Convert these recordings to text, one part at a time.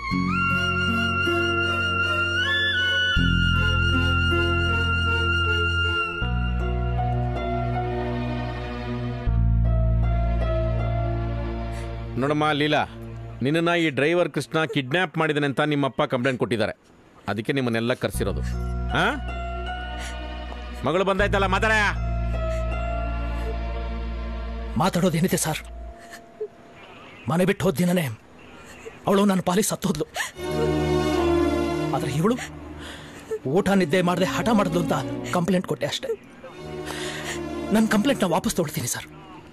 ನೋಡಮ್ಮ ಲೀಲಾ ನಿನ್ನನ್ನ ಈ ಡ್ರೈವರ್ ಕೃಷ್ಣ ಕಿಡ್ನಾಪ್ ಮಾಡಿದಾನೆ ಅಂತ ನಿಮ್ಮಪ್ಪ ಕಂಪ್ಲೇಂಟ್ ಕೊಟ್ಟಿದ್ದಾರೆ ಅದಕ್ಕೆ ನಿಮ್ಮನ್ನೆಲ್ಲ ಕರ್ಸಿರೋದು ಆ ಮಗಳು ಬಂದಾಯ್ತಲ್ಲ ಮಾತಾಡ ಮಾತಾಡೋದೇನಿದೆ ಸರ್ ಮನೆ ಬಿಟ್ಟು ಹೋದ ದಿನನೇ ಅವಳು ನನ್ನ ಪಾಲಿಗೆ ಸತ್ತೋದ್ಲು ಆದ್ರೆ ಇವಳು ಊಟ ನಿದ್ದೆ ಮಾಡದೆ ಹಠ ಮಾಡಿದ್ಲು ಅಂತ ಕಂಪ್ಲೇಂಟ್ ಕೊಟ್ಟೆ ಅಷ್ಟೇ ನನ್ನ ಕಂಪ್ಲೇಂಟ್ನ ವಾಪಸ್ ತೊಗೊಳ್ತೀನಿ ಸರ್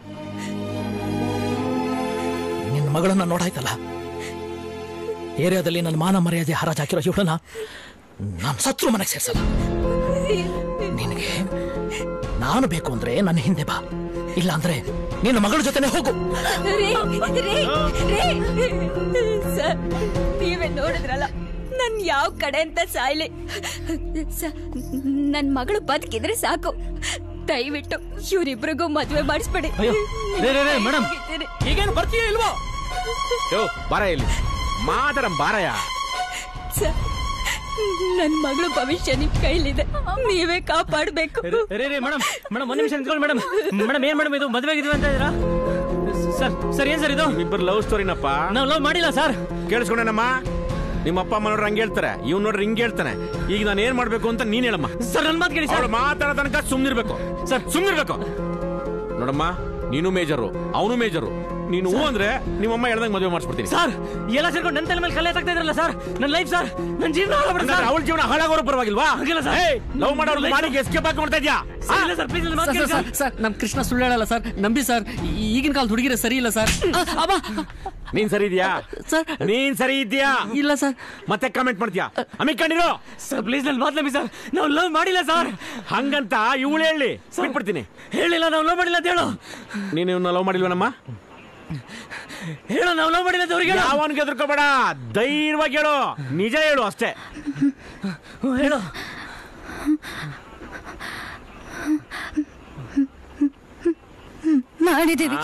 ನಿನ್ನ ಮಗಳನ್ನ ನೋಡಾಯ್ತಲ್ಲ ಏರಿಯಾದಲ್ಲಿ ನನ್ನ ಮಾನ ಮರ್ಯಾದೆ ಹರಾಜ್ ಹಾಕಿರೋ ಇವಳನ್ನ ನಾನು ಸತ್ರು ಮನೆಗೆ ಸೇರ್ಸಲ್ಲ ನಿನಗೆ ನಾನು ಬೇಕು ಅಂದ್ರೆ ನನ್ನ ಹಿಂದೆ ಬಾ ಇಲ್ಲ ಅಂದ್ರೆ ನಿನ್ನ ಮಗಳ ಜೊತೆನೆ ಹೋಗು ರೇ, ರೇ, ರೇ. ಸರ್ ನೀವೇ ನೋಡಿದ್ರಲ್ಲ ನನ್ ಯಾವ ಕಡೆ ಅಂತ ಸಾಯ್ಲಿ ಸ- ನನ್ ಮಗಳು ಬದುಕಿದ್ರೆ ಸಾಕು ದಯವಿಟ್ಟು ಇವ್ರಿಬ್ರಿಗೂ ಮದ್ವೆ ಮಾಡಿಸ್ಬಿಡಿ ಮೇಡಮ್ ಈಗೇನು ಬರ್ತೀಯೋ ಇಲ್ವೋ ಯೋ ಬಾರ ಇಲ್ಲಿ ಮಾತಾಡ ಬಾರಯ್ಯ ಸರ್, ನನ್ ಮಗಳು ಭವಿಷ್ಯ ನಿಮ್ ಕೈಲಿದೆ ನೀವೇ ಕಾಪಾಡ್ಬೇಕು ರೇ ರೇ ಮೇಡಮ್ ಮೇಡಮ್ ಒಂದ್ ನಿಮಿಷ ನಿಂತ್ಕೊಳ್ಳಿ ಮೇಡಮ್ ಮೇಡಮ್ ಏನ್ ಮೇಡಮ್ ಇದು ಮದುವೆ ಆಗಿದ್ವಿ ಅಂತ ಇದ್ದೀರಾ ಸರ್ ಸರ್ ಏನ್ ಸರ್ ಇದು ಇಬ್ಬರು ಲವ್ ಸ್ಟೋರಿನಪ್ಪ ನಾವು ಲವ್ ಮಾಡಿಲ್ಲ ಸರ್ ಕೇಳಿಸ್ಕೊಂಡೇನಮ್ಮ ನಿಮ್ಮ ಅಪ್ಪ ಅಮ್ಮ ನೋಡ್ರಿ ಹಂಗೆ ಹೇಳ್ತಾರೆ ಇವ್ ನೋಡ್ರಿ ಹಿಂಗೆ ಹೇಳ್ತಾನೆ ಈಗ ನಾನು ಏನ್ ಮಾಡ್ಬೇಕು ಅಂತ ನೀನ್ ಹೇಳಮ್ಮ ಸರ್ ನನ್ ಮಾತು ಕೇಳಿ ಸರ್ ಅವ್ರು ಮಾತಾಡೋ ತನಕ ಸುಮ್ನಿರ್ಬೇಕು ಸರ್ ಸುಮ್ನಿರ್ಬೇಕು ನೋಡಮ್ಮ ನೀನು ಮೇಜರು ಅವನು ಮೇಜರು ನೀನು ಹೂ ಅಂದ್ರೆ ನಿಮ್ಮಮ್ಮ ಹೇಳ್ದಂಗೆ ಮದುವೆ ಮಾಡಿಸ್ಬಿಡ್ತೀನಿ ಸರ್ ಎಲ್ಲ ಸೇರ್ಕೊಂಡು ನನ್ನ ತಲೆ ಮೇಲೆ ಕಲೆ ಹಾಕ್ತಾ ಇದ್ರಲ್ಲ ಸರ್ ನನ್ನ ಲೈಫ್ ಸರ್ ನನ್ನ ಜೀವನ ಹಾಳಾಗ್ಬಿಡುತ್ತೆ ಸರ್ ಅವಳ ಜೀವನ ಹಾಳಾಗೋರು ಪರವಾಗಿಲ್ವಾ ಹಂಗಿಲ್ಲ ಸರ್. ಲವ್ ಮಾಡೋರು ಮಾಡಿ ಎಸ್ಕೇಪ್ ಹಾಕಿ ಮಾಡ್ತಾ ಇದ್ಯಾ ಸರ್, ಇಲ್ಲ ಸರ್ ಪ್ಲೀಸ್ ಮಾತು ಸರ್ ಕೇಳಿ ಸರ್ ಸರ್ ಸರ್ ನಮ್ ಕೃಷ್ಣ ಸುಳ್ಳು ಹೇಳಲ್ಲ ಸರ್ ನಂಬಿ ಸರ್ ಈ- ಈಗಿನ ಕಾಲದ ಹುಡುಗಿರ ಸರಿ ಇಲ್ಲ ಸರ್ ಅಬ್ಬ ನೀನ್ ಸರಿ ಇದೆಯಾ ಸರ್ ನೀನ್ ಸರಿ ಇದೆಯಾ ಇಲ್ಲ ಸರ್ ಮತ್ತೆ ಕಮೆಂಟ್ ಮಾಡ್ತೀಯಾ ಅಮಿಕೊಂಡಿರೋ ಸರ್ ಪ್ಲೀಸ್ ನನ್ನ ಮಾತು ನಂಬಿ ಸರ್ ನಾವು ಲವ್ ಮಾಡಿಲ್ಲ ಸರ್ ಹಂಗಂತ ಇವಳು ಹೇಳಿ ಬಿಟ್ಬಿಡ್ತೀನಿ ಹೇಳಿಲ್ಲ ನಾವು ಲವ್ ಮಾಡಿಲ್ಲ ಅಂತ ಹೇಳು ನೀನು ಇವನ್ನ ಲವ್ ಮಾಡಿಲ್ವನಮ್ಮ ಹೇಳು ನಾವು ಲವ್ ಮಾಡಿಲ್ಲ ಅಂತ ಅವ್ರಿಗೆ ಹೇಳು. ಯಾವನ್ಗೆ ಎದುರ್ಕೋಬೇಡ ಧೈರ್ಯವಾಗಿ ಹೇಳು ನಿಜ ಹೇಳು ಅಷ್ಟೇ ಹ್ಞೂ, ಹೇಳು ಮಾಡಿದೀವಿ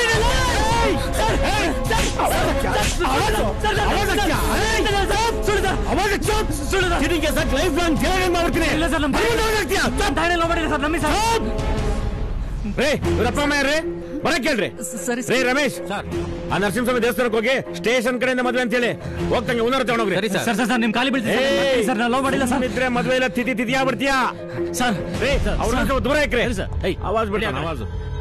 ಇಲ್ಲ ಸರ್ ನಮ್ಮ ತಾಯಿನೇ ಲವ್ ಮಾಡಿಲ್ಲ ಸರ್ ನಂಬಿ ಸರ್ ರೇ ಇವ್ರಪ್ಪ ಅಮ್ಮ ಯಾರ್ರಿ ಬರಕ್ ಕೇಳ್ರಿ ಸರಿ ರೇ ರಮೇಶ್ ಆ ನರಸಿಂಹಸ್ವಾಮಿ ದೇವಸ್ಥಾನಕ್ಕೆ ಹೋಗಿ ಸ್ಟೇಷನ್ ಕಡೆಯಿಂದ ಮದ್ವೆ ಅಂತ ಹೇಳಿ ಹೋಗ್ತಂಗೆ ಉನ್ನರ ತಗೊಂಡೋಗ್ರಿ ಸರ್ ಸರ್ ಸರ್ ನಿಮ್ ಕಾಲಿ ಬೀಳ್ತೀವಿ ಸರ್ ನಾವು ಲವ್ ಮಾಡಿಲ್ಲ ಸರ್ ಇದ್ರೆ ಮದ್ವೆ ಇಲ್ಲ ತಿಥಿ ತಿಥಿಯಾ ಬಿಡ್ತೀಯಾ ಸರ್ ರೇ ಅವ್ರ ದೂರ ಇಕ್ರಿ ಸರಿ ಸರ್. ಏಯ್. ಆವಾಜ್ ಬಿಡಿ ಆವಾಜ್